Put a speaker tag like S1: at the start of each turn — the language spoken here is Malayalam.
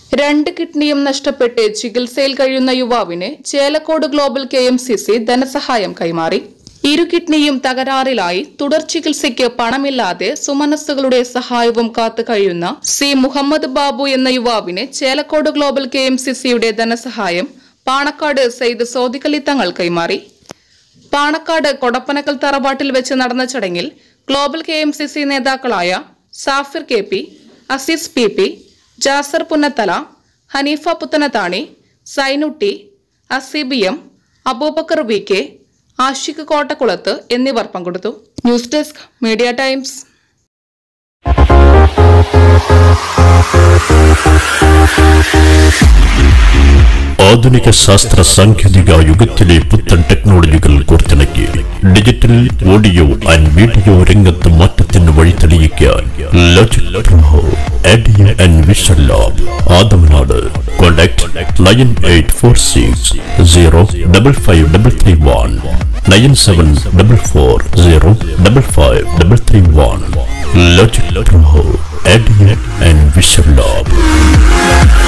S1: രണ്ട് കിഡ്നിയും നഷ്ടപ്പെട്ട് ചികിത്സയിൽ കഴിയുന്ന യുവാവിന് Chelakkode global K M C C ധനസഹായം കൈമാറി ഇരു കിഡ്നിയും തകരാറിലായി തുടർ ചികിത്സയ്ക്ക് പണമില്ലാതെ സുമനസ്സുകളുടെ സഹായവും കാത്തു കഴിയുന്ന സി മുഹമ്മദ് ബാബു എന്ന യുവാവിന് Chelakkode global K M C സിയുടെ ധനസഹായം പാണക്കാട് സെയ്ദ് സോദിക്കലി തങ്ങൾ കൈമാറി പാണക്കാട് കൊടപ്പനക്കൽ തറവാട്ടിൽ വെച്ച് നടന്ന ചടങ്ങിൽ global K M C C നേതാക്കളായ Safir K P Aziz P P Jasar Punnathala Haneefa Puthanathani Sainutty Aseebi M Abubakar V K Ashiq കോട്ടക്കുളത്ത് എന്നിവർ പങ്കെടുത്തു ന്യൂസ് ഡെസ്ക് മീഡിയ ടൈംസ്
S2: ആധുനിക ശാസ്ത്ര സാങ്കേതിക യുഗത്തിലെ പുത്തൻ ടെക്നോളജികൾ കോർത്തിണക്കി ഡിജിറ്റൽ ഓഡിയോ ആൻഡ് വീഡിയോ രംഗത്ത് മാറ്റത്തിന് വഴി തെളിയിക്കാൻ logic pro idea and vision lab Adamanad contact nine eight four six zero double five double three one nine seven double four zero double five double three one logic pro idea and vision lab